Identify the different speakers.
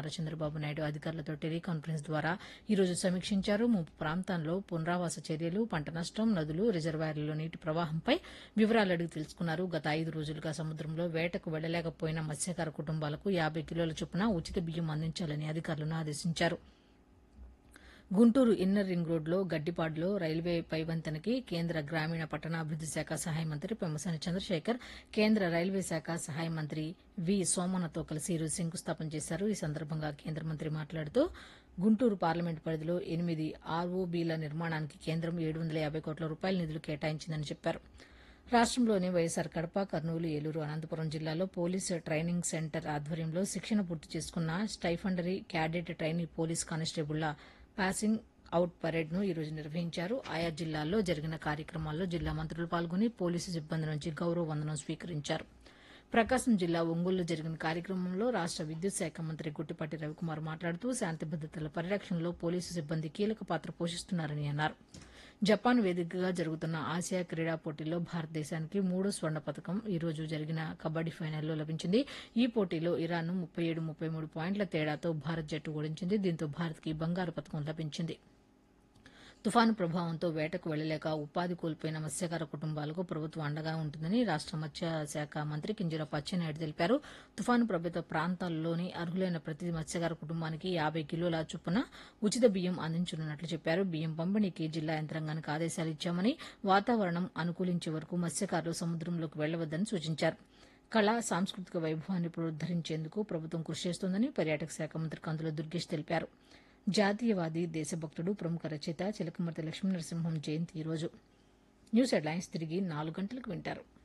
Speaker 1: నారా చంద్రబాబు నాయుడు అధికారులతో టెలికాన్ఫరెన్స్ ద్వారా ఈరోజు సమీక్షించారు ముంపు ప్రాంతాల్లో పునరావాస చర్యలు పంట నష్టం నదులు రిజర్వాయర్లలో నీటి ప్రవాహంపై వివరాలు అడిగి తెలుసుకున్నారు గత ఐదు రోజులుగా సముద్రంలో వేటకు వెళ్లలేకపోయిన మత్స్యకార కుటుంబాలకు యాబై కిలోల చొప్పున ఉచిత బియ్యం అందించాలని అధికారులను ఆదేశించారు గుంటూరు ఇన్నర్ రింగ్ రోడ్లో గడ్డిపాడులో రైల్వే పైవంతెనకి కేంద్ర గ్రామీణ పట్టణాభివృద్ది శాఖ సహాయ మంత్రి పెమ్మసాని చంద్రశేఖర్ కేంద్ర రైల్వే శాఖ సహాయ మంత్రి వి సోమన్నతో కలిసి ఈరోజు శంకుస్థాపన చేశారు ఈ సందర్భంగా కేంద్ర మంత్రి మాట్లాడుతూ గుంటూరు పార్లమెంటు పరిధిలో ఎనిమిది ఆర్ఓబీల నిర్మాణానికి కేంద్రం ఏడు వందల యాబై కోట్ల రూపాయల నిధులు కేటాయించిందని చెప్పారు రాష్ట్రంలోని వైఎస్సార్ కడప కర్నూలు ఏలూరు అనంతపురం జిల్లాలో పోలీసు ట్రైనింగ్ సెంటర్ ఆధ్వర్యంలో శిక్షణ పూర్తి చేసుకున్న స్టైఫండరీ క్యాడెట్ ట్రైనీ పోలీస్ కానిస్టేబుళ్ల పాసింగ్ అవుట్ పరేడ్ను ఈరోజు నిర్వహించారు ఆయా జిల్లాల్లో జరిగిన కార్యక్రమాల్లో జిల్లా మంత్రులు పాల్గొని పోలీసు సిబ్బంది నుంచి గౌరవ వందనం స్వీకరించారు ప్రకాశం జిల్లా ఒంగోలులో జరిగిన కార్యక్రమంలో రాష్ట విద్యుత్ శాఖ మంత్రి గుట్టిపాటి రవికుమార్ మాట్లాడుతూ శాంతి భద్రతల పరిరక్షణలో పోలీసు సిబ్బంది కీలక పాత్ర పోషిస్తున్నారని అన్నారు జపాన్ వేదికగా జరుగుతున్న ఆసియా క్రీడా పోటీల్లో భారతదేశానికి మూడో స్వర్ణ పథకం ఈ రోజు జరిగిన కబడ్డీ ఫైనల్లో లభించింది ఈ పోటీలో ఇరాన్ను ముప్పై ఏడు ముప్పై మూడు పాయింట్ల తేడాతో భారత్ జట్టు ఓడించింది దీంతో భారత్కి బంగారు పథకం లభించింది తుఫాను ప్రభావంతో వేటకు వెళ్లలేక ఉపాధి కోల్పోయిన మత్స్యకార కుటుంబాలకు ప్రభుత్వం అండగా ఉంటుందని రాష్ట మత్స్యశాఖ మంత్రి కింజరాపు అచ్చెన్నాయుడు తెలిపారు తుఫాను ప్రభావిత ప్రాంతాల్లోని అర్హులైన ప్రతి మత్స్యకార కుటుంబానికి యాబై కిలోల చొప్పున ఉచిత బియ్యం అందించనున్నట్లు చెప్పారు బియ్యం పంపిణీకి జిల్లా యంత్రాంగానికి ఆదేశాలు ఇచ్చామని వాతావరణం అనుకూలించే వరకు మత్స్యకారులు సముద్రంలోకి వెళ్లవద్దని సూచించారు కళా సాంస్కృతిక వైభవాన్ని పునరుద్దరించేందుకు ప్రభుత్వం కృషి చేస్తోందని పర్యాటక శాఖ మంత్రి కందుల దుర్గేష్ తెలిపారు జాతీయవాది దేశభక్తుడు ప్రముఖ రచయిత చిలకమర్తి లక్ష్మీనరసింహం జయంతి ఈరోజు న్యూస్ హెడ్లైన్స్ తిరిగి నాలుగు గంటలకు వింటారు